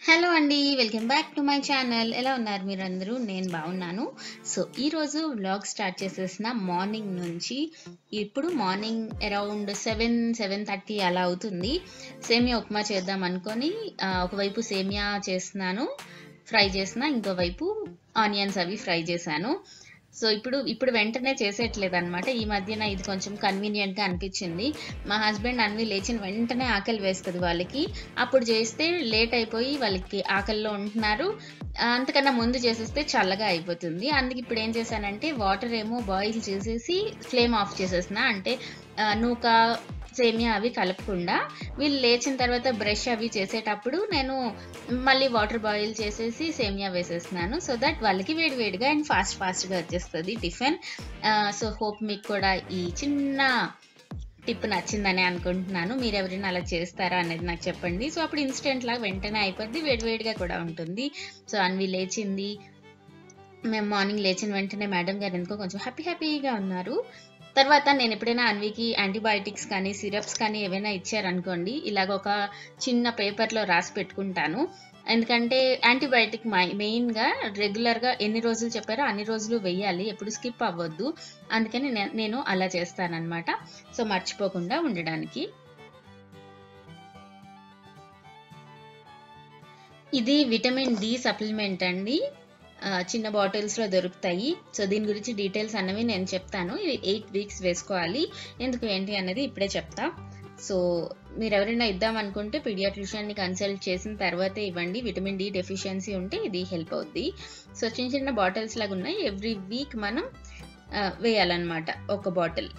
Hello అండి welcome back to my channel ఎలా ఉన్నారు మీరు అందరూ నేను బాగున్నాను సో ఈరోజు వ్లాగ్ స్టార్ట్ చేసేసిన మార్నింగ్ నుంచి ఇప్పుడు morning around seven seven thirty అలా అవుతుంది సేమియా ఉప్మా చేద్దాం అనుకొని ఆ, ఒకవైపు సేమియా చేస్తున్నాను ఫ్రై చేసిన ఇంకోవైపు ఆనియన్స్ అవి ఫ్రై చేశాను సో ఇప్పుడు ఇప్పుడు వెంటనే చేసేయట్లేదు అనమాట ఈ మధ్యన ఇది కొంచెం కన్వీనియంట్ గా అనిపించింది మా హస్బెండ్ అన్వి లేచిన వెంటనే ఆకలి వేస్తుంది వాళ్ళకి అప్పుడు చేస్తే లేట్ అయిపోయి వాళ్ళకి ఆకలిలో ఉంటున్నారు ఆ, అంతకన్నా ముందు చేసేస్తే చల్లగా అయిపోతుంది అందుకే ఇప్పుడు ఏం చేశానంటే వాటర్ ఏమో బాయిల్ చేసేసి ఫ్లేమ్ ఆఫ్ చేసేసిన అంటే ఆ, నూక సేమియా అవి కలపకుండా వీళ్ళు లేచిన తర్వాత బ్రష్ అవి చేసేటప్పుడు నేను మళ్ళీ వాటర్ బాయిల్ చేసేసి సేమియా వేసేస్తున్నాను సో దట్ వాళ్ళకి వేడి వేడిగా అండ్ ఫాస్ట్ ఫాస్ట్గా వచ్చేస్తుంది టిఫిన్ సో హోప్ మీకు కూడా ఈ చిన్న టిప్ నచ్చిందని అనుకుంటున్నాను మీరు ఎవరైనా అలా చేస్తారా అనేది నాకు చెప్పండి సో అప్పుడు ఇన్స్టెంట్ లాగా వెంటనే అయిపోద్ది వేడివేడిగా కూడా ఉంటుంది సో అన్వి లేచింది మేము మార్నింగ్ లేచిన వెంటనే మేడం గారు ఎందుకో కొంచెం హ్యాపీ హ్యాపీగా ఉన్నారు తర్వాత నేను ఎప్పుడైనా అన్వికి యాంటీబయాటిక్స్ కానీ సిరప్స్ కానీ ఏవైనా ఇచ్చారనుకోండి ఇలాగ ఒక చిన్న పేపర్లో రాసి పెట్టుకుంటాను ఎందుకంటే యాంటీబయాటిక్ మెయిన్గా రెగ్యులర్గా ఎన్ని రోజులు చెప్పారో అన్ని రోజులు వెయ్యాలి ఎప్పుడు స్కిప్ అవ్వద్దు అందుకని నే- నేను అలా చేస్తానన్నమాట సో మర్చిపోకుండా ఉండడానికి ఇది విటమిన్ డి సప్లిమెంట్ అండి ఆ, చిన్న బాటిల్స్లో దొరుకుతాయి సో దీని గురించి డీటెయిల్స్ అన్నవి నేను చెప్తాను ఇది ఎయిట్ వీక్స్ వేసుకోవాలి ఎందుకు ఏంటి అనేది ఇప్పుడే చెప్తా సో మీరు ఎవరైనా ఇద్దాం అనుకుంటే పీడియాట్రిషియన్ని కన్సల్ట్ చేసిన తర్వాతే ఇవ్వండి విటమిన్ డి డెఫిషియన్సీ ఉంటే ఇది హెల్ప్ అవుద్ది సో చిన్న చిన్న బాటిల్స్ లాగా ఉన్నాయి ఎవ్రీ వీక్ మనం ఆ, వేయాలన్నమాట ఒక బాటిల్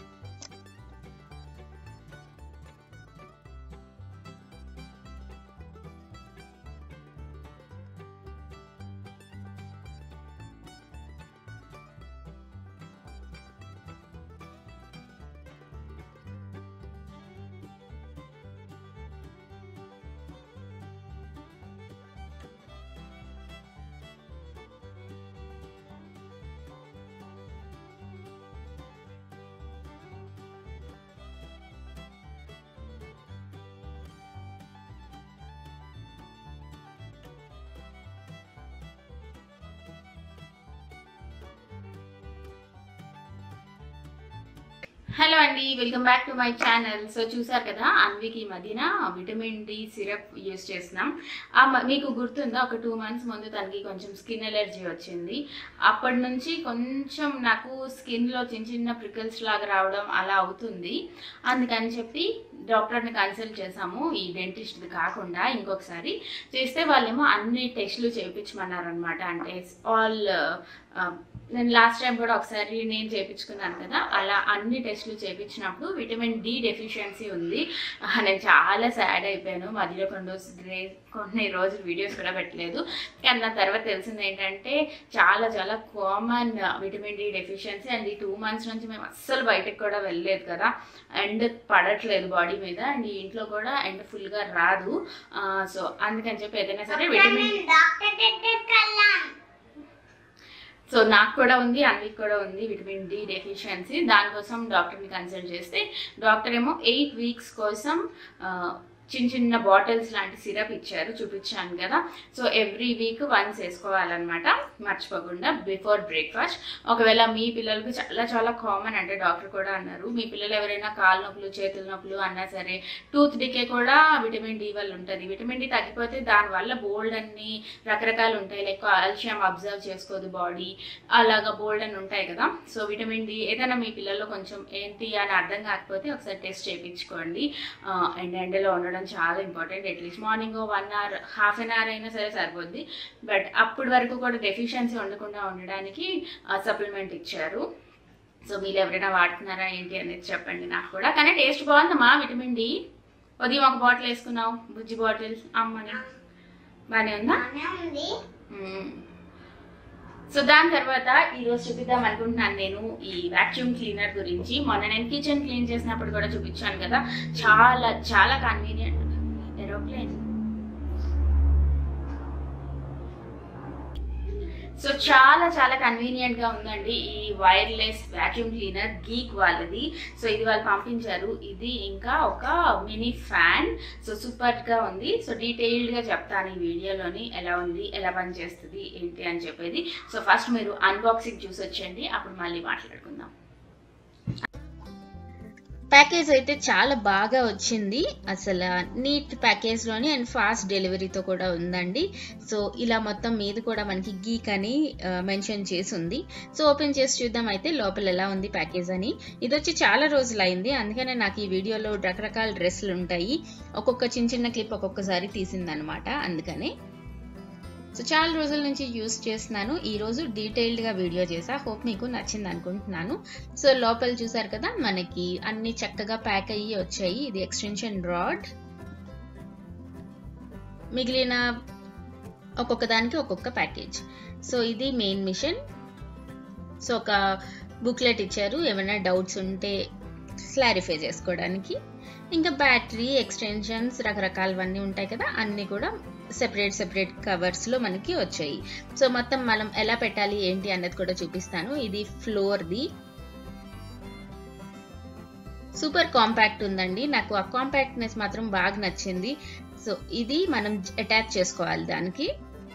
హలో అండి welcome back to my channel so చూసారు కదా అన్వికి ఈ మధ్యన విటమిన్ డి సిరప్ యూస్ చేస్తున్నాం ఆ మ- మీకు గుర్తుందా ఒక టూ మంత్స్ ముందు తనకి కొంచెం స్కిన్ ఎలర్జీ వచ్చింది అప్పటి నుంచి కొంచెం నాకు స్కిన్లో చిన్న చిన్న ప్రికల్స్ లాగా రావడం అలా అవుతుంది అందుకని చెప్పి డాక్టర్ని కన్సల్ట్ చేసాము ఈ డెంటిస్ట్ కాకుండా ఇంకొకసారి చేస్తే వాళ్ళేమో అన్ని టెస్టులు చేయించమన్నారు అనమాట అంటే ఆల్ నేను లాస్ట్ టైం కూడా ఒకసారి నేను చేయించుకున్నాను కదా అలా అన్ని టెస్టులు చేయించినప్పుడు విటమిన్ డి డెఫిషియన్సీ ఉంది ఆ, నేను చాలా సాడ్ అయిపోయాను మధ్యలో కొన్ని రోజులు రే- కొన్ని రోజులు వీడియోస్ కూడా పెట్టలేదు కానీ నా తర్వాత తెలిసింది ఏంటంటే చాలా చాలా common vitamin D deficiency and ఈ టూ మంత్స్ నుంచి మేము అస్సలు బయటకు కూడా వెళ్ళలేదు కదా ఎండ్ పడట్లేదు బాడీ మీద అండ్ ఈ ఇంట్లో కూడా ఎండ్ ఫుల్గా రాదు సో అందుకని చెప్పి ఏదైనా సరే విటమిన్ సో నాకు కూడా ఉంది అన్వికి కూడా ఉంది విటమిన్ డి డెఫిషియన్సీ దానికోసం డాక్టర్ని కన్సల్ట్ చేస్తే డాక్టర్ ఏమో ఎయిట్ వీక్స్ కోసం ఆ, చిన్న చిన్న బాటిల్స్ లాంటి సిరప్ ఇచ్చారు చూపించాను కదా సో ఎవ్రీ వీక్ వన్స్ వేసుకోవాలన్నమాట మర్చిపోకుండా బిఫోర్ బ్రేక్ఫాస్ట్ ఒకవేళ మీ పిల్లలకు చాలా చాలా కామన్ అంటే డాక్టర్ కూడా అన్నారు మీ పిల్లలు ఎవరైనా కాలు నొప్పులు చేతుల నొప్పులు అన్నా సరే టూత్ డికే కూడా విటమిన్ డి వల్ల ఉంటుంది విటమిన్ డి తగ్గిపోతే దానివల్ల బోల్డ్ అన్ని రకరకాలు ఉంటాయి లైక్ కాల్షియం అబ్జర్వ్ చేసుకోదు బాడీ అలాగా బోల్డ్ అని ఉంటాయి కదా సో విటమిన్ డి ఏదైనా మీ పిల్లల్లో కొంచెం ఏంటి అని అర్థం కాకపోతే ఒకసారి టెస్ట్ చేయించుకోండి అండ్ ఎండలో ఉండడం చాలా important at least morning one hour half an hour అయినా సరే సరిపోద్ది బట్ అప్పటి వరకు కూడా డెఫిషియన్సీ ఉండకుండా ఉండడానికి సప్లిమెంట్ ఇచ్చారు సో మీరు ఎవరైనా వాడుతున్నారా ఏంటి అనేది చెప్పండి నాకు కూడా కానీ టేస్ట్ బాగుందమ్మా విటమిన్ డి ఉదయం ఒక బాటిల్ వేసుకున్నావు బుజ్జి బాటిల్ అమ్మని బాగానే ఉందా మ్మ్. సో దాని తర్వాత ఈరోజు చూపిద్దాం అనుకుంటున్నాను నేను ఈ వాక్యూమ్ క్లీనర్ గురించి మొన్న నేను కిచెన్ క్లీన్ చేసినప్పుడు కూడా చూపించాను కదా చాలా చాలా కన్వీనియంట్ ఏరోప్లేన్ సో చాలా చాలా కన్వీనియంట్ గా ఉందండి ఈ వైర్లెస్ వాక్యూమ్ క్లీనర్ గీక్ వాళ్ళది సో ఇది వాళ్ళు పంపించారు ఇది ఇంకా ఒక మినీ ఫ్యాన్ సో సూపర్ గా ఉంది సో డీటెయిల్డ్ గా చెప్తాను ఈ వీడియోలోని ఎలా ఉంది ఎలా పని చేస్తుంది ఏంటి అని చెప్పేది సో ఫస్ట్ మీరు అన్బాక్సింగ్ చూసి వచ్చేయండి అప్పుడు మళ్ళీ మాట్లాడుకుందాం ప్యాకేజ్ అయితే చాలా బాగా వచ్చింది అసలు నీట్ ప్యాకేజ్లోని అండ్ ఫాస్ట్ డెలివరీతో కూడా ఉందండి సో ఇలా మొత్తం మీద కూడా మనకి గీక్ అని మెన్షన్ చేసి ఉంది సో ఓపెన్ చేసి చూద్దాం అయితే లోపల ఎలా ఉంది ప్యాకేజ్ అని ఇది వచ్చి చాలా రోజులు అయింది అందుకనే నాకు ఈ వీడియోలో రకరకాల డ్రెస్సులు ఉంటాయి ఒక్కొక్క చిన్న చిన్న క్లిప్ ఒక్కొక్కసారి తీసిందనమాట అందుకనే సో చాలా రోజుల నుంచి యూస్ చేస్తున్నాను ఈ రోజు డీటెయిల్డ్గా వీడియో చేసా హోప్ మీకు నచ్చింది అనుకుంటున్నాను సో లోపల చూసారు కదా మనకి అన్ని చక్కగా ప్యాక్ అయ్యి వచ్చాయి ఇది ఎక్స్టెన్షన్ రాడ్ మిగిలిన ఒక్కొక్క దానికి ఒక్కొక్క ప్యాకేజ్ సో ఇది మెయిన్ మిషన్ సో ఒక బుక్లెట్ ఇచ్చారు ఏమైనా డౌట్స్ ఉంటే క్లారిఫై చేసుకోవడానికి ఇంకా బ్యాటరీ ఎక్స్టెన్షన్స్ రకరకాలవన్నీ ఉంటాయి కదా అన్నీ కూడా సెపరేట్ సెపరేట్ కవర్స్లో మనకి వచ్చాయి సో మొత్తం మనం ఎలా పెట్టాలి ఏంటి అన్నది కూడా చూపిస్తాను ఇది ఫ్లోర్ది సూపర్ కాంపాక్ట్ ఉందండి నాకు ఆ కాంపాక్ట్నెస్ మాత్రం బాగా నచ్చింది సో ఇది మనం అటాచ్ చేసుకోవాలి దానికి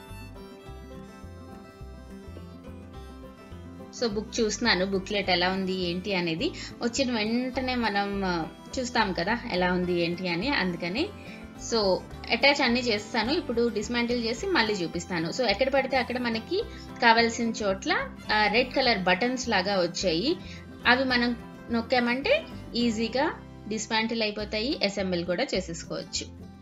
సో బుక్ చూస్తున్నాను బుక్లెట్ ఎలా ఉంది ఏంటి అనేది వచ్చిన వెంటనే మనం చూస్తాం కదా ఎలా ఉంది ఏంటి అని అందుకని సో అటాచ్ అన్ని చేస్తాను ఇప్పుడు డిస్మాంటిల్ చేసి మళ్ళీ చూపిస్తాను సో ఎక్కడ పడితే అక్కడ మనకి కావాల్సిన చోట్ల రెడ్ కలర్ బటన్స్ లాగా వచ్చాయి అవి మనం నొక్కామంటే ఈజీగా డిస్మాంటిల్ అయిపోతాయి అసెంబుల్ కూడా చేసేసుకోవచ్చు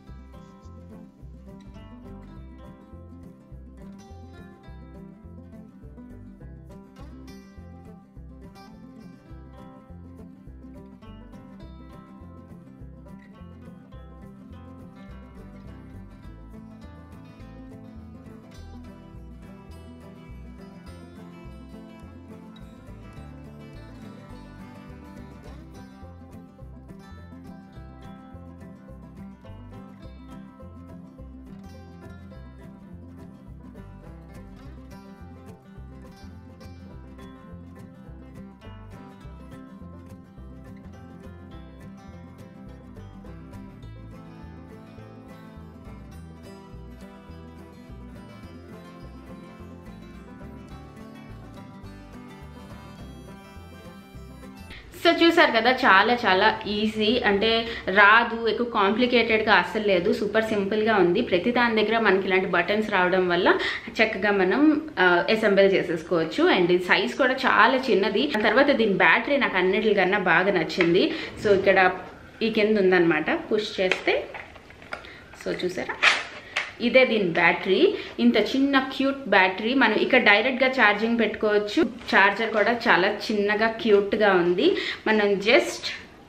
సో చూసారు కదా చాలా చాలా ఈజీ అంటే రాదు ఎక్కువ కాంప్లికేటెడ్గా అస్సలు లేదు సూపర్ సింపుల్గా ఉంది ప్రతి దాని దగ్గర మనకి ఇలాంటి బటన్స్ రావడం వల్ల చక్కగా మనం అసెంబుల్ చేసేసుకోవచ్చు అండ్ ఇది సైజ్ కూడా చాలా చిన్నది తర్వాత దీని బ్యాటరీ నాకు అన్నిటికన్నా బాగా నచ్చింది సో ఇక్కడ ఈ కింద ఉందన్నమాట పుష్ చేస్తే సో చూసారా ఇదే దీని బ్యాటరీ ఇంత చిన్న క్యూట్ బ్యాటరీ మనం ఇక్కడ డైరెక్ట్గా ఛార్జింగ్ పెట్టుకోవచ్చు ఛార్జర్ కూడా చాలా చిన్నగా క్యూట్గా ఉంది మనం జస్ట్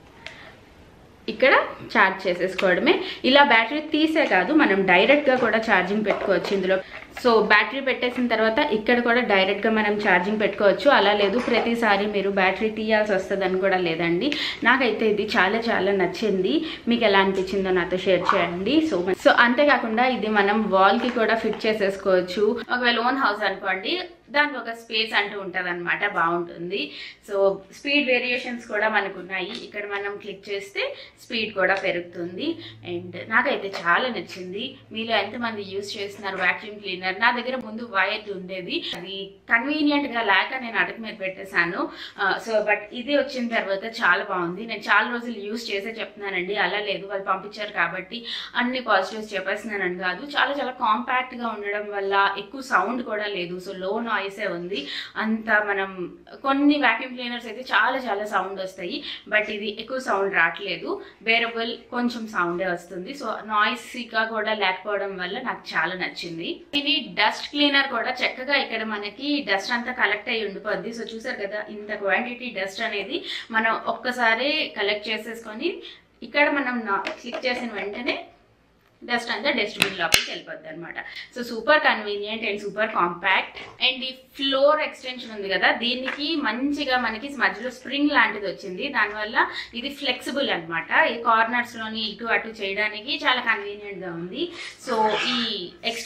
ఇక్కడ ఛార్జ్ చేసేసుకోవడమే ఇలా బ్యాటరీ తీసే కాదు మనం డైరెక్ట్గా కూడా ఛార్జింగ్ పెట్టుకోవచ్చు ఇందులో సో బ్యాటరీ పెట్టేసిన తర్వాత ఇక్కడ కూడా డైరెక్ట్గా మనం ఛార్జింగ్ పెట్టుకోవచ్చు అలా లేదు ప్రతిసారి మీరు బ్యాటరీ తీయాల్సి వస్తుందని కూడా లేదండి నాకైతే ఇది చాలా చాలా నచ్చింది మీకు ఎలా అనిపించిందో నాతో షేర్ చేయండి సో సో అంతేకాకుండా ఇది మనం వాల్కి కూడా ఫిట్ చేసేసుకోవచ్చు ఒకవేళ ఓన్ హౌస్ అనుకోండి దానికి ఒక స్పేస్ అంటూ ఉంటుంది అనమాట బాగుంటుంది సో స్పీడ్ వేరియేషన్స్ కూడా మనకు ఉన్నాయి ఇక్కడ మనం క్లిక్ చేస్తే స్పీడ్ కూడా పెరుగుతుంది అండ్ నాకైతే చాలా నచ్చింది మీలో ఎంతమంది యూస్ చేస్తున్నారు వాక్యూమ్ క్లీనర్ నా దగ్గర ముందు వైర్ ఉండేది అది కన్వీనియంట్ గా లేక నేను అటక మీద పెట్టేశాను సో బట్ ఇది వచ్చిన తర్వాత చాలా బాగుంది నేను చాలా రోజులు యూస్ చేసే చెప్తున్నానండి అలా లేదు వాళ్ళు పంపించారు కాబట్టి అన్ని పాజిటివ్స్ చెప్పేస్తున్నానని కాదు చాలా చాలా కాంపాక్ట్ గా ఉండడం వల్ల ఎక్కువ సౌండ్ కూడా లేదు సో లో నాయిసే ఉంది అంత మనం కొన్ని వాక్యూమ్ క్లీనర్స్ అయితే చాలా చాలా సౌండ్ వస్తాయి బట్ ఇది ఎక్కువ సౌండ్ రావట్లేదు బేరబుల్ కొంచెం సౌండే వస్తుంది సో నాయిసీగా కూడా లేకపోవడం వల్ల నాకు చాలా నచ్చింది ఇది డస్ట్ క్లీనర్ కూడా చక్కగా ఇక్కడ మనకి డస్ట్ అంతా కలెక్ట్ అయ్యి ఉండిపోద్ది సో చూసారు కదా ఇంత క్వాంటిటీ డస్ట్ అనేది మనం ఒక్కసారి కలెక్ట్ చేసేసుకొని ఇక్కడ మనం క్లిక్ చేసిన వెంటనే డస్ట్ అంతా డస్ట్బిన్ లోపలికి వెళ్ళిపోద్ది అనమాట so super convenient and super compact and ఈ ఫ్లోర్ ఎక్స్టెన్షన్ ఉంది కదా దీనికి మంచిగా మనకి మధ్యలో స్ప్రింగ్ లాంటిది వచ్చింది దానివల్ల ఇది ఫ్లెక్సిబుల్ అనమాట ఈ కార్నర్స్ లోని ఇటు అటు చేయడానికి చాలా కన్వీనియంట్ గా ఉంది సో ఈ ఎక్స్టెన్షన్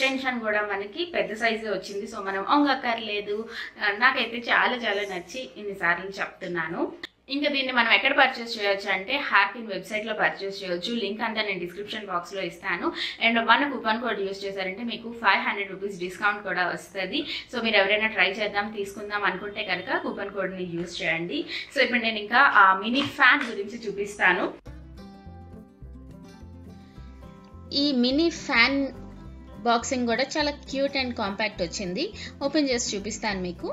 ఎక్స్టెన్షన్ కూడా మనకి పెద్ద సైజు వచ్చింది సో మనం ఒంగక్కర్లేదు ఆ, నాకైతే చాలా చాలా నచ్చి ఇన్నిసార్లు చెప్తున్నాను ఇంకా దీన్ని మనం ఎక్కడ పర్చేస్ చేయొచ్చు అంటే హార్కిన్ వెబ్సైట్లో పర్చేస్ చేయొచ్చు లింక్ అంతా నేను డిస్క్రిప్షన్ బాక్స్లో ఇస్తాను అండ్ మన కూపన్ కోడ్ యూస్ చేశారంటే మీకు ఫైవ్ హండ్రెడ్ రూపీస్ డిస్కౌంట్ కూడా వస్తుంది సో మీరు ఎవరైనా ట్రై చేద్దాం తీసుకుందాం అనుకుంటే కనుక కూపన్ కోడ్ని యూస్ చేయండి సో ఇప్పుడు నేను ఇంకా ఆ మినీ ఫ్యాన్ గురించి చూపిస్తాను ఈ మినీ ఫ్యాన్ బాక్సింగ్ కూడా చాలా క్యూట్ అండ్ కాంపాక్ట్ వచ్చింది ఓపెన్ చేసి చూపిస్తాను మీకు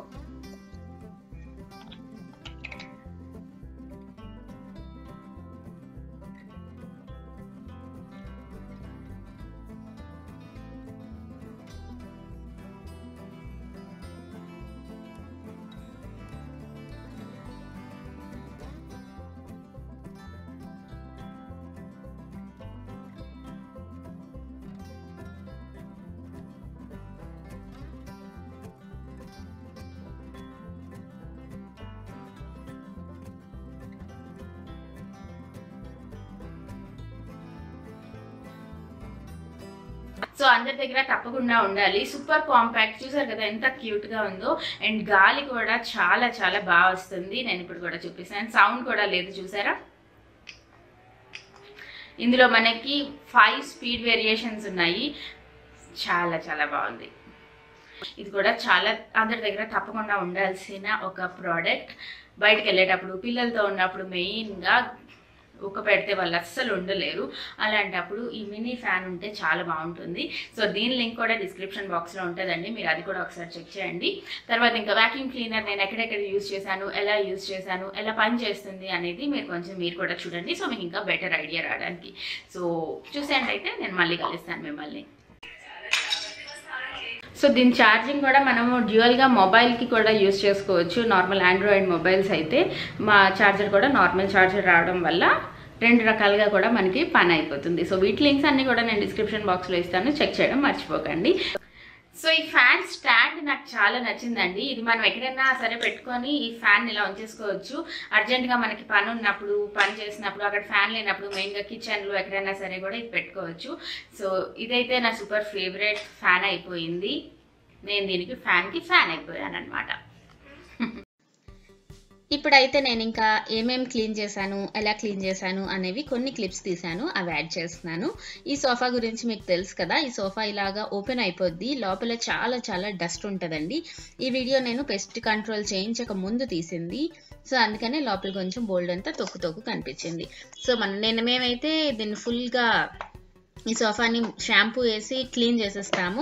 సో అందరి దగ్గర తప్పకుండా ఉండాలి సూపర్ కాంపాక్ట్ చూసారు కదా ఎంత క్యూట్ గా ఉందో అండ్ గాలి కూడా చాలా చాలా బాగా వస్తుంది నేను ఇప్పుడు కూడా చూపిస్తాను సౌండ్ కూడా లేదు చూసారా ఇందులో మనకి ఫైవ్ స్పీడ్ వేరియేషన్స్ ఉన్నాయి చాలా చాలా బాగుంది ఇది కూడా చాలా అందరి దగ్గర తప్పకుండా ఉండాల్సిన ఒక ప్రోడక్ట్ బయటకు వెళ్ళేటప్పుడు పిల్లలతో ఉన్నప్పుడు మెయిన్గా ఉక్క పెడితే వాళ్ళు అస్సలు ఉండలేరు అలాంటప్పుడు ఈ మినీ ఫ్యాన్ ఉంటే చాలా బాగుంటుంది సో దీని లింక్ కూడా డిస్క్రిప్షన్ బాక్స్లో ఉంటుందండి మీరు అది కూడా ఒకసారి చెక్ చేయండి తర్వాత ఇంకా వ్యాక్యూమ్ క్లీనర్ నేను ఎక్కడెక్కడ యూజ్ చేశాను ఎలా యూజ్ చేశాను ఎలా పని చేస్తుంది అనేది మీరు కొంచెం మీరు కూడా చూడండి సో మీకు ఇంకా బెటర్ ఐడియా రావడానికి సో చూసేయండి అయితే నేను మళ్ళీ కలుస్తాను మిమ్మల్ని సో దీని ఛార్జింగ్ కూడా మనము డ్యూయల్గా మొబైల్కి కూడా యూస్ చేసుకోవచ్చు నార్మల్ ఆండ్రాయిడ్ మొబైల్స్ అయితే మా ఛార్జర్ కూడా నార్మల్ ఛార్జర్ రావడం వల్ల రెండు రకాలుగా కూడా మనకి పని అయిపోతుంది సో వీటి లింక్స్ అన్ని కూడా నేను డిస్క్రిప్షన్ బాక్స్లో ఇస్తాను చెక్ చేయడం మర్చిపోకండి సో ఈ ఫ్యాన్ స్టాండ్ నాకు చాలా నచ్చిందండి ఇది మనం ఎక్కడైనా సరే పెట్టుకొని ఈ ఫ్యాన్ ఇలా ఉంచేసుకోవచ్చు అర్జెంటుగా మనకి పని ఉన్నప్పుడు పని చేసినప్పుడు అక్కడ ఫ్యాన్ లేనప్పుడు మెయిన్గా కిచెన్లో ఎక్కడైనా సరే కూడా ఇది పెట్టుకోవచ్చు సో ఇదైతే నా సూపర్ ఫేవరెట్ ఫ్యాన్ అయిపోయింది నేను దీనికి ఫ్యాన్కి ఫ్యాన్ అయిపోయాను అనమాట ఇప్పుడైతే నేను ఇంకా ఏమేం క్లీన్ చేశాను ఎలా క్లీన్ చేశాను అనేవి కొన్ని క్లిప్స్ తీశాను అవి యాడ్ చేస్తున్నాను ఈ సోఫా గురించి మీకు తెలుసు కదా ఈ సోఫా ఇలాగా ఓపెన్ అయిపోద్ది లోపల చాలా చాలా డస్ట్ ఉంటుందండి ఈ వీడియో నేను పెస్ట్ కంట్రోల్ చేయించక ముందు తీసింది సో అందుకనే లోపల కొంచెం బోల్డ్ అంతా తొక్కు తొక్కు కనిపించింది సో మన నేను మేమైతే దీన్ని ఫుల్గా ఈ సోఫాని షాంపూ వేసి క్లీన్ చేసేస్తాము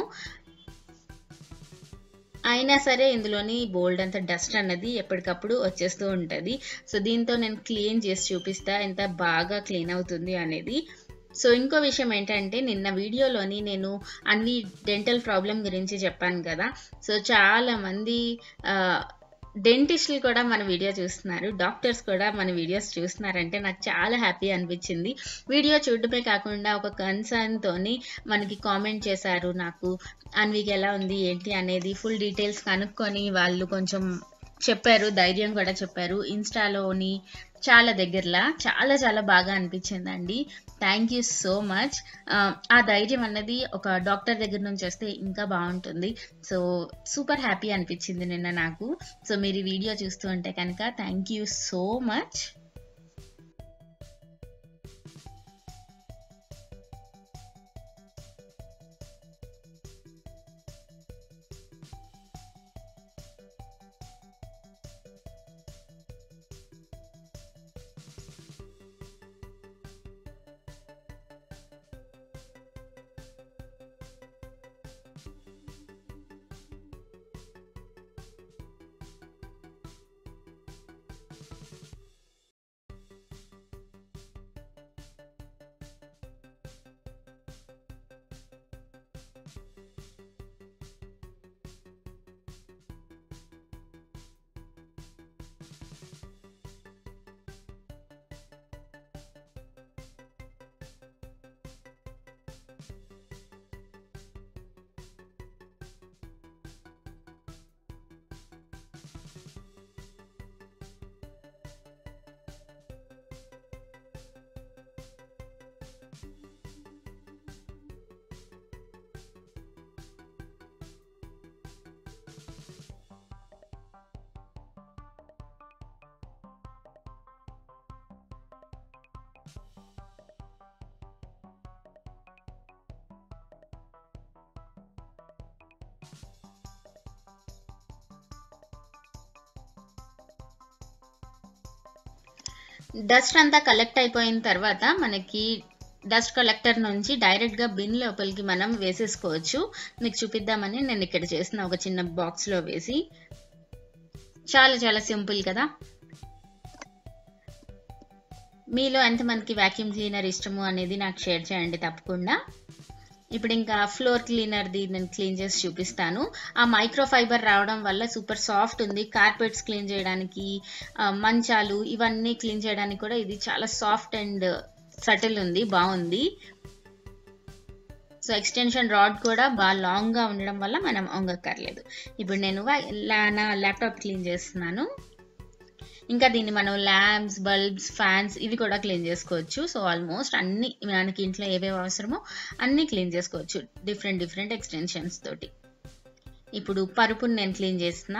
అయినా సరే ఇందులోని బోల్డ్ అంత డస్ట్ అన్నది ఎప్పటికప్పుడు వచ్చేస్తూ ఉంటుంది సో దీంతో నేను క్లీన్ చేసి చూపిస్తా ఎంత బాగా క్లీన్ అవుతుంది అనేది సో ఇంకో విషయం ఏంటంటే నిన్న వీడియోలోని నేను అన్వి డెంటల్ ప్రాబ్లం గురించి చెప్పాను కదా సో చాలా మంది డెంటిస్టులు కూడా మన వీడియో చూస్తున్నారు డాక్టర్స్ కూడా మన వీడియోస్ చూస్తున్నారంటే నాకు చాలా హ్యాపీ అనిపించింది వీడియో చూడటమే కాకుండా ఒక కన్సర్న్తోని మనకి కామెంట్ చేశారు నాకు అన్వికి ఎలా ఉంది ఏంటి అనేది ఫుల్ డీటెయిల్స్ కనుక్కొని వాళ్ళు కొంచెం చెప్పారు ధైర్యం కూడా చెప్పారు ఇన్స్టాలోని చాలా దగ్గరలా చాలా చాలా బాగా అనిపించిందండి థ్యాంక్ యూ సో మచ్ ఆ ధైర్యం అన్నది ఒక డాక్టర్ దగ్గర నుంచి వస్తే ఇంకా బాగుంటుంది సో సూపర్ హ్యాపీ అనిపించింది నిన్న నాకు సో మీరు ఈ వీడియో చూస్తూ ఉంటే కనుక thank you so much dust అంతా కలెక్ట్ అయిపోయిన తర్వాత మనకి డస్ట్ కలెక్టర్ నుంచి డైరెక్ట్గా బిన్ లోపలికి మనం వేసేసుకోవచ్చు మీకు చూపిద్దామని నేను ఇక్కడ చేసిన ఒక చిన్న బాక్స్లో వేసి చాలా చాలా సింపుల్ కదా మీలో ఎంతమందికి వ్యాక్యూమ్ క్లీనర్ ఇష్టము అనేది నాకు షేర్ చేయండి తప్పకుండా ఇప్పుడు ఇంకా ఫ్లోర్ క్లీనర్ది నేను క్లీన్ చేసి చూపిస్తాను ఆ మైక్రో ఫైబర్ రావడం వల్ల సూపర్ సాఫ్ట్ ఉంది కార్పెట్స్ క్లీన్ చేయడానికి ఆ, మంచాలు ఇవన్నీ క్లీన్ చేయడానికి కూడా ఇది చాలా సాఫ్ట్ అండ్ సటిల్ ఉంది బాగుంది సో ఎక్స్టెన్షన్ రాడ్ కూడా బాగా లాంగ్గా ఉండడం వల్ల మనం వంగక్కర్లేదు ఇప్పుడు నేను వా- లా- నా ల్యాప్టాప్ క్లీన్ చేస్తున్నాను ఇంకా దీన్ని మనం ల్యాంప్స్ బల్బ్స్ ఫ్యాన్స్ ఇవి కూడా క్లీన్ చేసుకోవచ్చు సో ఆల్మోస్ట్ అన్ని మనకి ఇంట్లో ఏవేవి అవసరమో అన్ని క్లీన్ చేసుకోవచ్చు డిఫరెంట్ డిఫరెంట్ ఎక్స్టెన్షన్స్ తోటి ఇప్పుడు పరుపుని నేను క్లీన్ చేస్తున్నా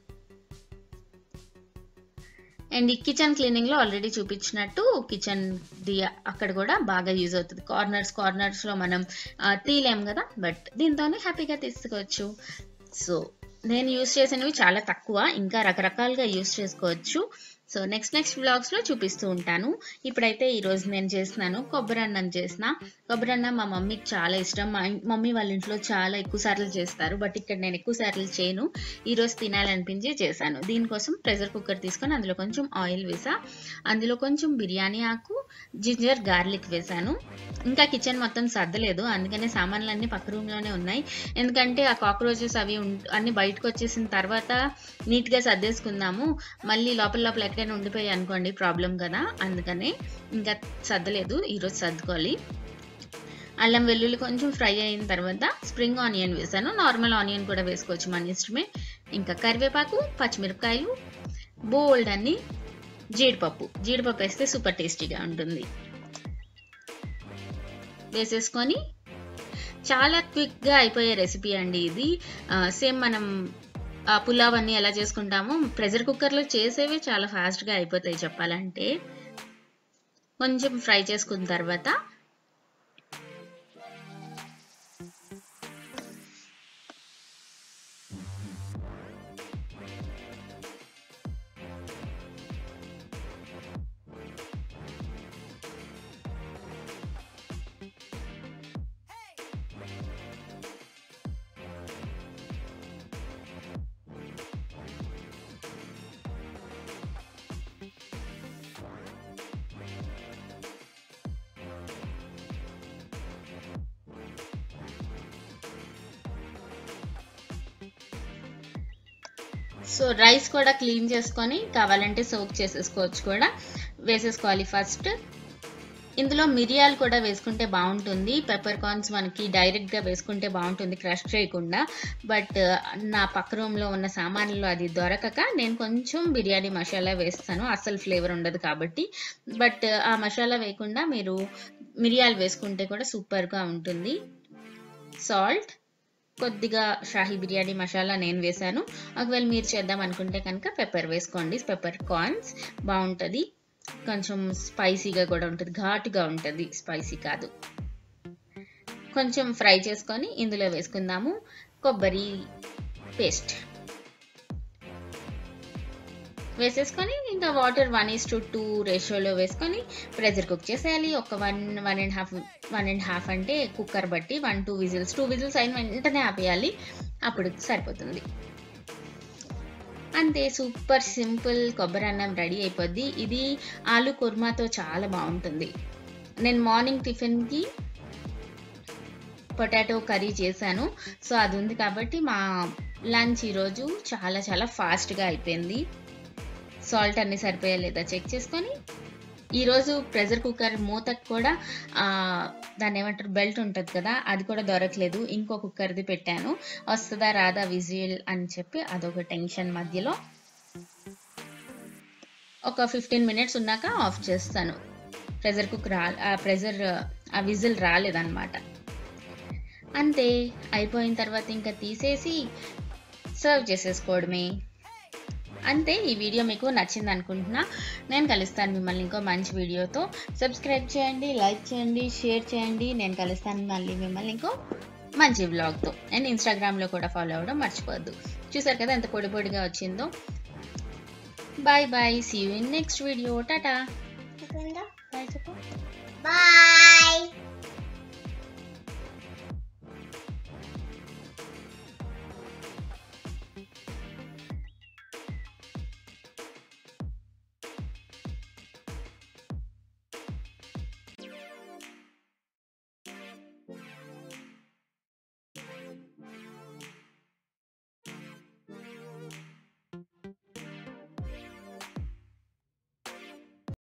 అండ్ ఈ కిచెన్ క్లీనింగ్ లో ఆల్రెడీ చూపించినట్టు కిచెన్ ది అక్కడ కూడా బాగా యూజ్ అవుతుంది కార్నర్స్ కార్నర్స్ లో మనం ఆ, తీయలేం కదా బట్ దీంతోనే హ్యాపీగా తీసుకోవచ్చు సో నేను యూస్ చేసినవి చాలా తక్కువ ఇంకా రకరకాలుగా యూస్ చేసుకోవచ్చు సో నెక్స్ట్ నెక్స్ట్ వ్లాగ్స్ లో చూపిస్తూ ఉంటాను ఇప్పుడైతే ఈ రోజు నేను చేస్తున్నాను కొబ్బరి అన్నం చేసిన కొబ్బరి అన్నం మా మమ్మీకి చాలా ఇష్టం మా ఇన్- మమ్మీ వాళ్ళ ఇంట్లో చాలా ఎక్కువ సార్లు చేస్తారు బట్ ఇక్కడ నేను ఎక్కువ సార్లు చేయను ఈ రోజు తినాలనిపించి చేశాను దీనికోసం ప్రెషర్ కుక్కర్ తీసుకొని అందులో కొంచెం ఆయిల్ వేసా అందులో కొంచెం బిర్యానీ ఆకు జింజర్ గార్లిక్ వేసాను ఇంకా కిచెన్ మొత్తం సర్దలేదు అందుకనే సామాన్లన్నీ పక్క రూమ్ లోనే ఉన్నాయి ఎందుకంటే ఆ కాక్రోచెస్ అవి ఉం- అన్ని బయటకు వచ్చేసిన తర్వాత నీట్ గా సర్దేసుకుందాము మళ్ళీ లోపల లోపల ఎక్కడైనా ఉండిపోయాయి అనుకోండి ప్రాబ్లం కదా అందుకనే ఇంకా సర్దలేదు ఈరోజు సర్దుకోవాలి అల్లం వెల్లుల్లి కొంచెం ఫ్రై అయిన తర్వాత స్ప్రింగ్ ఆనియన్ వేసాను నార్మల్ ఆనియన్ కూడా వేసుకోవచ్చు మన ఇష్టమే ఇంకా కరివేపాకు పచ్చిమిరపకాయలు బోల్డ్ అన్ని జీడిపప్పు జీడిపప్పు వేస్తే సూపర్ టేస్టీగా ఉంటుంది వేసేసుకొని చాలా క్విక్గా అయిపోయే రెసిపీ అండి ఇది సేమ్ మనం ఆ పులావ్ అన్ని ఎలా చేసుకుంటామో ప్రెషర్ కుక్కర్లో చేసేవి చాలా ఫాస్ట్గా అయిపోతాయి చెప్పాలంటే కొంచెం ఫ్రై చేసుకున్న తర్వాత సో రైస్ కూడా క్లీన్ చేసుకొని కావాలంటే సోక్ చేసేసుకోవచ్చు కూడా వేసేసుకోవాలి ఫస్ట్ ఇందులో మిరియాలు కూడా వేసుకుంటే బాగుంటుంది పెప్పర్ కార్న్స్ మనకి డైరెక్ట్గా వేసుకుంటే బాగుంటుంది క్రష్ చేయకుండా బట్ నా పక్క రూమ్లో ఉన్న సామాన్లలో అది దొరకక నేను కొంచెం బిర్యానీ మసాలా వేస్తాను అసలు ఫ్లేవర్ ఉండదు కాబట్టి బట్ ఆ మసాలా వేయకుండా మీరు మిరియాలు వేసుకుంటే కూడా సూపర్గా ఉంటుంది సాల్ట్ కొద్దిగా షాహీ బిర్యానీ మసాలా నేను వేశాను ఒకవేళ మీరు చేద్దాం అనుకుంటే కనుక పెప్పర్ వేసుకోండి పెప్పర్ కార్న్స్ బాగుంటుంది కొంచెం స్పైసీగా కూడా ఉంటుంది ఘాటుగా ఉంటుంది స్పైసీ కాదు కొంచెం ఫ్రై చేసుకొని ఇందులో వేసుకుందాము కొబ్బరి పేస్ట్ వేసేసుకొని ఇంకా water one is to two రేషియోలో వేసుకొని ప్రెషర్ కుక్ చేసేయాలి ఒక one one and half one and half అంటే కుక్కర్ బట్టి one two whistles two whistles అయిన వెంటనే ఆపేయాలి అప్పుడు సరిపోతుంది అంతే సూపర్ సింపుల్ కొబ్బరి అన్నం రెడీ అయిపోద్ది ఇది ఆలు కుర్మాతో చాలా బాగుంటుంది నేను మార్నింగ్ టిఫిన్కి పొటాటో కర్రీ చేశాను సో అది ఉంది కాబట్టి మా లంచ్ ఈరోజు చాలా చాలా ఫాస్ట్గా అయిపోయింది సాల్ట్ అన్ని సరిపోయా లేదా చెక్ చేసుకొని ఈరోజు ప్రెషర్ కుక్కర్ మూతకు కూడా ఆ, దాన్ని ఏమంటారు బెల్ట్ ఉంటుంది కదా అది కూడా దొరకలేదు ఇంకో కుక్కర్ది పెట్టాను వస్తుందా రాదా విజిల్ అని చెప్పి అదొక టెన్షన్ మధ్యలో ఒక ఫిఫ్టీన్ మినిట్స్ ఉన్నాక ఆఫ్ చేస్తాను ప్రెషర్ కుక్ రా ఆ ప్రెషర్ ఆ విజిల్ రాలేదన్నమాట అంతే అయిపోయిన తర్వాత ఇంకా తీసేసి సర్వ్ చేసేసుకోవడమే అంతే ఈ వీడియో మీకు నచ్చింది అనుకుంటున్నా నేను కలుస్తాను మిమ్మల్ని ఇంకో మంచి వీడియోతో సబ్స్క్రైబ్ చేయండి లైక్ చేయండి షేర్ చేయండి నేను కలుస్తాను మళ్ళీ మిమ్మల్ని ఇంకో మంచి వ్లాగ్తో అండ్ ఇన్స్టాగ్రామ్లో కూడా ఫాలో అవ్వడం మర్చిపోవద్దు చూసారు కదా ఎంత పొడి పొడిగా వచ్చిందో bye bye see you in next video tata బయటకు